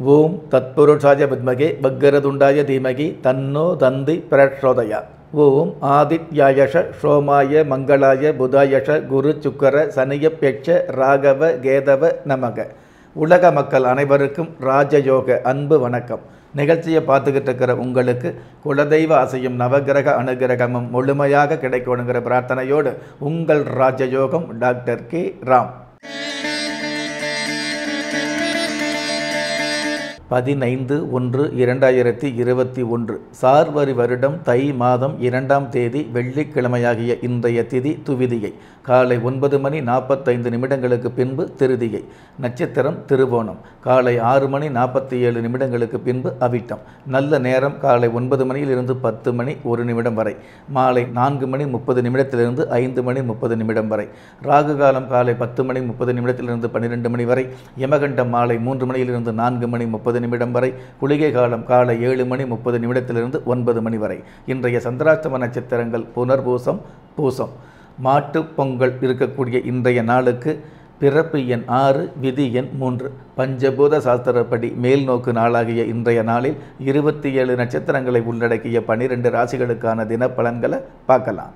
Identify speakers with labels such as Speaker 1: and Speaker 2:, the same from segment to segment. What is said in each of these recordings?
Speaker 1: ஓம் தத்புருஷாய வித்மகே பக்கரதுண்டாய தீமகி தன்னோ தந்தி பிரச்சோதயா ஓம் ஆதித்யாயஷ சோமாய மங்களாய புதாயஷ குரு சுக்கர சனியப்பெட்ச ராகவ கேதவ நமக உலக மக்கள் அனைவருக்கும் ராஜயோக அன்பு வணக்கம் நிகழ்ச்சியை பார்த்துக்கிட்டு இருக்கிற உங்களுக்கு குலதெய்வ ஆசையும் நவகிரக அனுகிரகமும் முழுமையாக கிடைக்கணுங்கிற பிரார்த்தனையோடு உங்கள் ராஜயோகம் டாக்டர் கே ராம் பதினைந்து ஒன்று இரண்டாயிரத்தி இருபத்தி ஒன்று சார்வரி வருடம் தை மாதம் இரண்டாம் தேதி வெள்ளிக்கிழமையாகிய இன்றைய திதி துவிதியை காலை ஒன்பது மணி நாற்பத்தைந்து நிமிடங்களுக்கு பின்பு திருதியை நட்சத்திரம் திருவோணம் காலை ஆறு மணி நாற்பத்தி ஏழு நிமிடங்களுக்கு பின்பு அவிட்டம் நல்ல நேரம் காலை ஒன்பது மணியிலிருந்து பத்து மணி ஒரு நிமிடம் வரை மாலை நான்கு மணி முப்பது நிமிடத்திலிருந்து ஐந்து மணி முப்பது நிமிடம் வரை ராகு காலம் காலை பத்து மணி முப்பது நிமிடத்திலிருந்து பன்னிரெண்டு மணி வரை யமகண்டம் மாலை மூன்று மணியிலிருந்து நான்கு மணி முப்பது நிமிடம் வரை குளிகை காலம் காலை ஏழு மணி முப்பது நிமிடத்திலிருந்து ஒன்பது மணி வரை இன்றைய சந்திராஷ்டம நட்சத்திரங்கள் புனர்பூசம் பூசம் மாட்டுப் பொங்கல் இருக்கக்கூடிய இன்றைய நாளுக்கு பிறப்பு எண் ஆறு விதி எண் மூன்று பஞ்சபூத சாஸ்திரப்படி மேல் நோக்கு நாளாகிய இன்றைய நாளில் இருபத்தி ஏழு நட்சத்திரங்களை உள்ளடக்கிய பனிரெண்டு ராசிகளுக்கான தினப்பலன்களை பார்க்கலாம்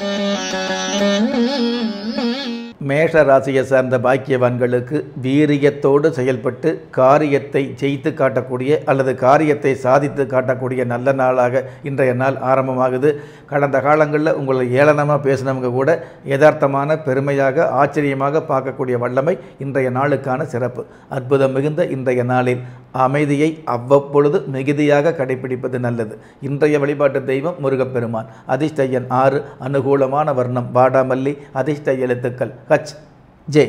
Speaker 1: மேஷ ராசியை சார்ந்த பாக்கியவான்களுக்கு வீரியத்தோடு செயல்பட்டு காரியத்தை ஜெயித்து காட்டக்கூடிய அல்லது காரியத்தை சாதித்து காட்டக்கூடிய நல்ல நாளாக இன்றைய நாள் ஆரம்பமாகுது கடந்த காலங்களில் உங்களை ஏளனமாக பேசினவங்க கூட யதார்த்தமான பெருமையாக ஆச்சரியமாக பார்க்கக்கூடிய வல்லமை இன்றைய நாளுக்கான சிறப்பு அற்புதம் மிகுந்த இன்றைய நாளில் அமைதியை அவ்வப்பொழுது மிகுதியாக கடைபிடிப்பது நல்லது இன்றைய வழிபாட்டு தெய்வம் முருகப்பெருமான் அதிர்ஷ்ட எண் ஆறு அனுகூலமான வர்ணம் வாடாமல்லி அதிர்ஷ்ட எழுத்துக்கள் ஹச் ஜே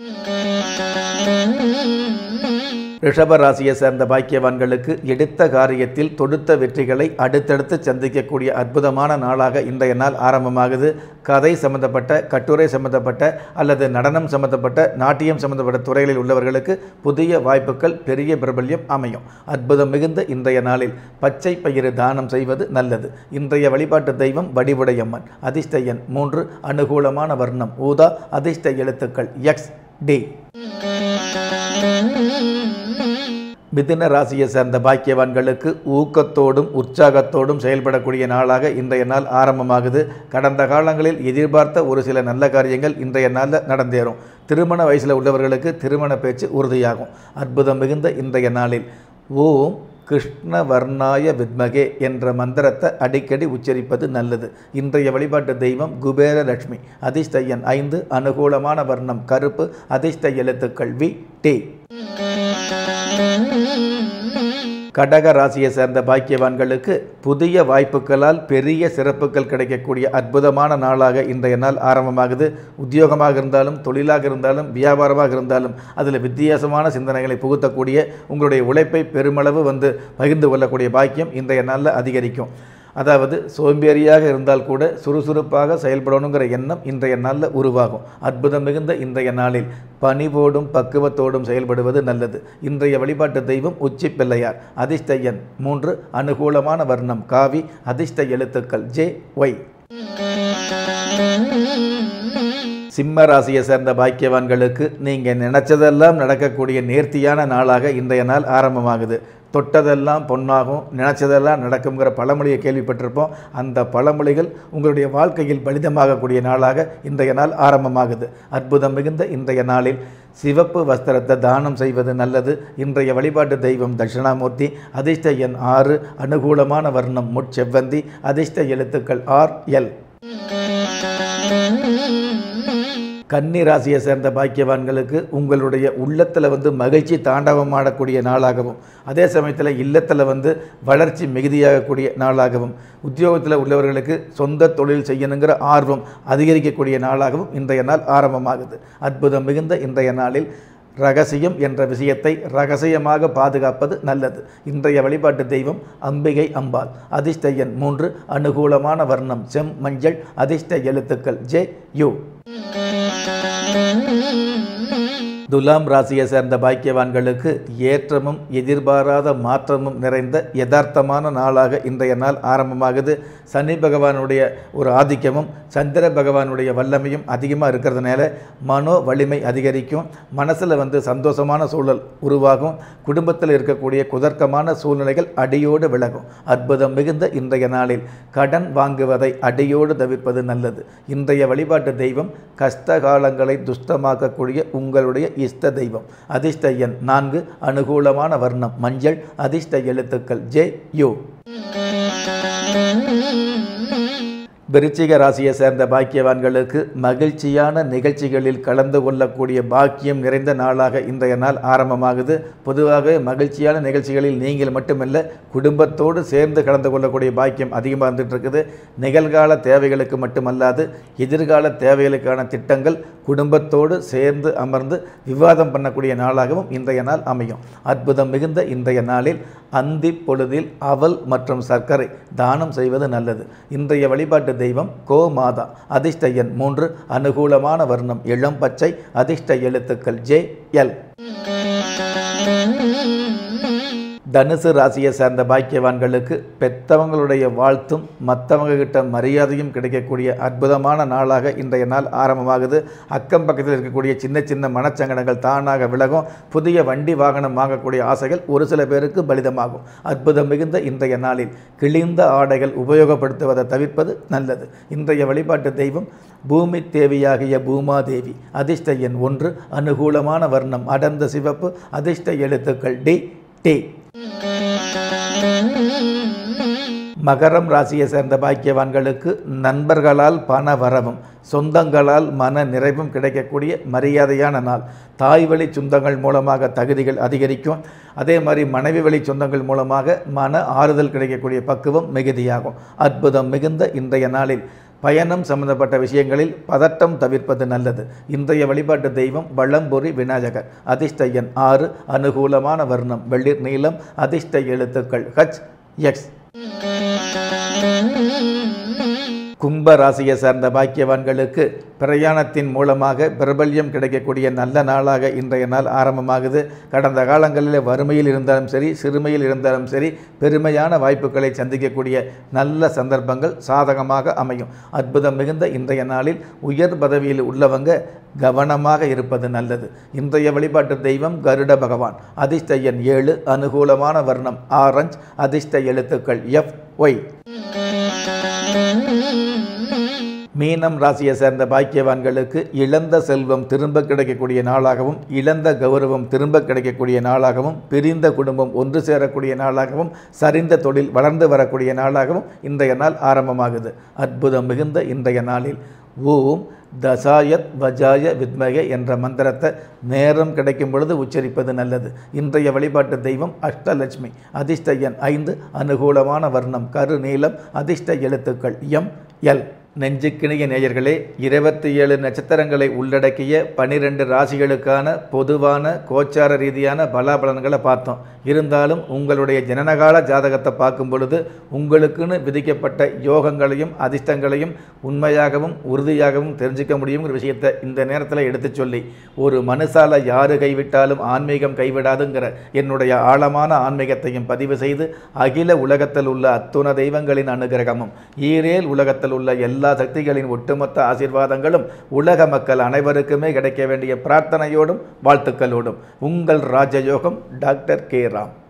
Speaker 1: ரிஷப ராசியை சேர்ந்த பாக்கியவான்களுக்கு எடுத்த காரியத்தில் தொடுத்த வெற்றிகளை அடுத்தடுத்து சந்திக்கக்கூடிய அற்புதமான நாளாக இன்றைய நாள் ஆரம்பமாகுது கதை சம்பந்தப்பட்ட கட்டுரை சம்பந்தப்பட்ட அல்லது நடனம் சம்பந்தப்பட்ட நாட்டியம் சம்பந்தப்பட்ட துறைகளில் உள்ளவர்களுக்கு புதிய வாய்ப்புகள் பெரிய பிரபல்யம் அமையும் அற்புதம் மிகுந்த இன்றைய நாளில் பச்சை பயிறு தானம் செய்வது நல்லது இன்றைய வழிபாட்டு தெய்வம் வடிவுடையம்மன் அதிர்ஷ்ட எண் மூன்று அனுகூலமான வர்ணம் ஊதா அதிர்ஷ்ட எழுத்துக்கள் எக்ஸ் டி மிதுன ராசியை சேர்ந்த பாக்கியவான்களுக்கு ஊக்கத்தோடும் உற்சாகத்தோடும் செயல்படக்கூடிய நாளாக இன்றைய நாள் ஆரம்பமாகுது கடந்த காலங்களில் எதிர்பார்த்த ஒரு சில நல்ல காரியங்கள் இன்றைய நாளில் நடந்தேறும் திருமண வயசில் உள்ளவர்களுக்கு திருமண பேச்சு உறுதியாகும் அற்புதம் மிகுந்த இன்றைய நாளில் ஓம் கிருஷ்ணவர்ணாய வித்மகே என்ற மந்திரத்தை அடிக்கடி உச்சரிப்பது நல்லது இன்றைய வழிபாட்டு தெய்வம் குபேர லட்சுமி அதிர்ஷ்ட எண் ஐந்து அனுகூலமான வர்ணம் கருப்பு அதிர்ஷ்ட எழுத்துக்கள் வி டி கடக ராசியை சேர்ந்த பாக்கியவான்களுக்கு புதிய வாய்ப்புகளால் பெரிய சிறப்புகள் கிடைக்கக்கூடிய அற்புதமான நாளாக இன்றைய நாள் ஆரம்பமாகுது உத்தியோகமாக இருந்தாலும் தொழிலாக இருந்தாலும் வியாபாரமாக இருந்தாலும் அதில் வித்தியாசமான சிந்தனைகளை புகுத்தக்கூடிய உங்களுடைய உழைப்பை பெருமளவு வந்து பகிர்ந்து கொள்ளக்கூடிய பாக்கியம் இன்றைய நாளில் அதிகரிக்கும் அதாவது சோம்பேறியாக இருந்தால் கூட சுறுசுறுப்பாக செயல்படணுங்கிற எண்ணம் இன்றைய நாளில் உருவாகும் அற்புதம் மிகுந்த இன்றைய நாளில் பணிவோடும் பக்குவத்தோடும் செயல்படுவது நல்லது இன்றைய வழிபாட்டு தெய்வம் உச்சி பிள்ளையார் அதிர்ஷ்ட எண் மூன்று அனுகூலமான வர்ணம் காவி அதிர்ஷ்ட எழுத்துக்கள் ஜே ஒய் சிம்ம ராசியை சேர்ந்த பாக்கியவான்களுக்கு நீங்கள் நினைச்சதெல்லாம் நடக்கக்கூடிய நேர்த்தியான நாளாக இன்றைய நாள் ஆரம்பமாகுது தொட்டதெல்லாம் பொன்னாகும் நினைச்சதெல்லாம் நடக்குங்கிற பழமொழியை கேள்விப்பட்டிருப்போம் அந்த பழமொழிகள் உங்களுடைய வாழ்க்கையில் பலிதமாகக்கூடிய நாளாக இன்றைய நாள் ஆரம்பமாகுது அற்புதம் மிகுந்த இன்றைய நாளில் சிவப்பு வஸ்திரத்தை தானம் செய்வது நல்லது இன்றைய வழிபாட்டு தெய்வம் தட்சிணாமூர்த்தி அதிர்ஷ்ட எண் ஆறு அனுகூலமான வர்ணம் முட்செவ்வந்தி அதிர்ஷ்ட எழுத்துக்கள் ஆர் எல் கன்னி ராசியை சேர்ந்த பாக்கியவான்களுக்கு உங்களுடைய உள்ளத்தில் வந்து மகிழ்ச்சி தாண்டவம் ஆடக்கூடிய நாளாகவும் அதே சமயத்தில் இல்லத்தில் வந்து வளர்ச்சி மிகுதியாகக்கூடிய நாளாகவும் உத்தியோகத்தில் உள்ளவர்களுக்கு சொந்த தொழில் செய்யணுங்கிற ஆர்வம் அதிகரிக்கக்கூடிய நாளாகவும் இன்றைய நாள் ஆரம்பமாகுது அற்புதம் மிகுந்த இன்றைய நாளில் ரகசியம் என்ற விஷயத்தை ரகசியமாக பாதுகாப்பது நல்லது இன்றைய வழிபாட்டு தெய்வம் அம்பிகை அம்பாள் அதிர்ஷ்ட எண் மூன்று அனுகூலமான வர்ணம் செம் மஞ்சள் அதிர்ஷ்ட எழுத்துக்கள் ஜே யு துலாம் ராசியை சேர்ந்த பாக்கியவான்களுக்கு ஏற்றமும் எதிர்பாராத மாற்றமும் நிறைந்த யதார்த்தமான நாளாக இன்றைய நாள் ஆரம்பமாகுது சனி பகவானுடைய ஒரு ஆதிக்கமும் சந்திர பகவானுடைய வல்லமையும் அதிகமாக இருக்கிறதுனால மனோ வலிமை அதிகரிக்கும் மனசில் வந்து சந்தோஷமான சூழல் உருவாகும் குடும்பத்தில் இருக்கக்கூடிய குதர்க்கமான சூழ்நிலைகள் அடியோடு விலகும் அற்புதம் மிகுந்த இன்றைய நாளில் கடன் வாங்குவதை அடியோடு தவிர்ப்பது நல்லது இன்றைய வழிபாட்டு தெய்வம் கஷ்ட காலங்களை துஷ்டமாக்கக்கூடிய உங்களுடைய இஷ்ட தெய்வம் அதிர்ஷ்ட எண் நான்கு அனுகூலமான வர்ணம் மஞ்சள் அதிர்ஷ்ட எழுத்துக்கள் ஜே யோ விருச்சிக ராசியை சேர்ந்த பாக்கியவான்களுக்கு மகிழ்ச்சியான நிகழ்ச்சிகளில் கலந்து கொள்ளக்கூடிய பாக்கியம் நிறைந்த நாளாக இன்றைய நாள் ஆரம்பமாகுது பொதுவாகவே மகிழ்ச்சியான நிகழ்ச்சிகளில் நீங்கள் மட்டுமல்ல குடும்பத்தோடு சேர்ந்து கலந்து கொள்ளக்கூடிய பாக்கியம் அதிகமாக இருந்துட்டு இருக்குது நிகழ்கால தேவைகளுக்கு மட்டுமல்லாது எதிர்கால தேவைகளுக்கான திட்டங்கள் குடும்பத்தோடு சேர்ந்து அமர்ந்து விவாதம் பண்ணக்கூடிய நாளாகவும் இன்றைய நாள் அமையும் அற்புதம் மிகுந்த இன்றைய நாளில் அந்தி பொழுதில் அவல் மற்றும் சர்க்கரை தானம் செய்வது நல்லது இன்றைய வழிபாட்டு தெய்வம் கோ மாதா அதிர்ஷ்ட எண் மூன்று அனுகூலமான வர்ணம் இளம் பச்சை அதிர்ஷ்ட எழுத்துக்கள் ஜே எல் தனுசு ராசியை சேர்ந்த பாக்கியவான்களுக்கு பெத்தவங்களுடைய வாழ்த்தும் மற்றவங்க கிட்ட மரியாதையும் கிடைக்கக்கூடிய அற்புதமான நாளாக இன்றைய நாள் ஆரம்பமாகுது அக்கம் பக்கத்தில் இருக்கக்கூடிய சின்ன சின்ன மனச்சங்கடங்கள் தானாக விலகும் புதிய வண்டி வாகனம் வாங்கக்கூடிய ஆசைகள் ஒரு சில பேருக்கு பலிதமாகும் அற்புதம் மிகுந்த இன்றைய நாளில் கிழிந்த ஆடைகள் உபயோகப்படுத்துவதை தவிர்ப்பது நல்லது இன்றைய வழிபாட்டு தெய்வம் பூமி தேவியாகிய பூமாதேவி அதிர்ஷ்ட எண் ஒன்று அனுகூலமான வர்ணம் அடர்ந்த சிவப்பு அதிர்ஷ்ட எழுத்துக்கள் டி டி மகரம் ராசியை சேர்ந்த பாக்கியவான்களுக்கு நண்பர்களால் பண வரவும் சொந்தங்களால் மன நிறைவும் கிடைக்கக்கூடிய மரியாதையான நாள் தாய் வழி சொந்தங்கள் மூலமாக தகுதிகள் அதிகரிக்கும் அதே மாதிரி மனைவி வழி சொந்தங்கள் மூலமாக மன ஆறுதல் கிடைக்கக்கூடிய பக்குவம் மிகுதியாகும் அற்புதம் மிகுந்த இன்றைய நாளில் பயணம் சம்பந்தப்பட்ட விஷயங்களில் பதட்டம் தவிர்ப்பது நல்லது இன்றைய வழிபாட்டு தெய்வம் வளம்பொறி விநாயகர் அதிர்ஷ்ட எண் ஆறு அனுகூலமான வர்ணம் வெளிர் நீளம் அதிர்ஷ்ட எழுத்துக்கள் ஹச் எக்ஸ் கும்ப ராசியை சார்ந்த பாக்கியவான்களுக்கு பிரயாணத்தின் மூலமாக பிரபல்யம் கிடைக்கக்கூடிய நல்ல நாளாக இன்றைய நாள் ஆரம்பமாகுது கடந்த காலங்களில் வறுமையில் இருந்தாலும் சரி சிறுமையில் இருந்தாலும் சரி பெருமையான வாய்ப்புகளை சந்திக்கக்கூடிய நல்ல சந்தர்ப்பங்கள் சாதகமாக அமையும் அற்புதம் மிகுந்த இன்றைய நாளில் உயர் பதவியில் உள்ளவங்க கவனமாக இருப்பது நல்லது இன்றைய வழிபாட்டு தெய்வம் கருட பகவான் அதிர்ஷ்ட எண் ஏழு அனுகூலமான வர்ணம் ஆரஞ்ச் அதிர்ஷ்ட எழுத்துக்கள் எஃப் ஒய் மீனம் ராசியை சேர்ந்த பாக்கியவான்களுக்கு இழந்த செல்வம் திரும்ப கிடைக்கக்கூடிய நாளாகவும் இழந்த கௌரவம் திரும்ப கிடைக்கக்கூடிய நாளாகவும் பிரிந்த குடும்பம் ஒன்று சேரக்கூடிய நாளாகவும் சரிந்த தொழில் வளர்ந்து வரக்கூடிய நாளாகவும் இன்றைய நாள் ஆரம்பமாகுது அற்புதம் மிகுந்த இன்றைய நாளில் ஓம் தசாயத் வஜாய வித்மக என்ற மந்திரத்தை நேரம் கிடைக்கும் பொழுது உச்சரிப்பது நல்லது இன்றைய வழிபாட்டு தெய்வம் அஷ்டலட்சுமி அதிர்ஷ்ட எண் ஐந்து அனுகூலமான வர்ணம் கரு நீளம் அதிர்ஷ்ட எழுத்துக்கள் எம் எல் நெஞ்சுக்கிணிய நேயர்களே இருபத்தி ஏழு நட்சத்திரங்களை உள்ளடக்கிய பனிரெண்டு ராசிகளுக்கான பொதுவான கோச்சார ரீதியான பலாபலன்களை பார்த்தோம் இருந்தாலும் உங்களுடைய ஜனனகால ஜாதகத்தை பார்க்கும் பொழுது உங்களுக்குன்னு விதிக்கப்பட்ட யோகங்களையும் அதிர்ஷ்டங்களையும் உண்மையாகவும் உறுதியாகவும் தெரிஞ்சுக்க முடியுங்கிற விஷயத்தை இந்த நேரத்தில் எடுத்து சொல்லி ஒரு மனுஷால யாரு கைவிட்டாலும் ஆன்மீகம் கைவிடாதுங்கிற என்னுடைய ஆழமான ஆன்மீகத்தையும் பதிவு செய்து அகில உலகத்தில் உள்ள அத்துண தெய்வங்களின் அனுகிரகமும் ஈரேல் உலகத்தில் உள்ள எல்லா சக்திகளின் ஒட்டுமொத்த ஆசீர்வாதங்களும் உலக மக்கள் அனைவருக்குமே கிடைக்க வேண்டிய பிரார்த்தனையோடும் வாழ்த்துக்களோடும் உங்கள் ராஜயோகம் டாக்டர் கே ராம்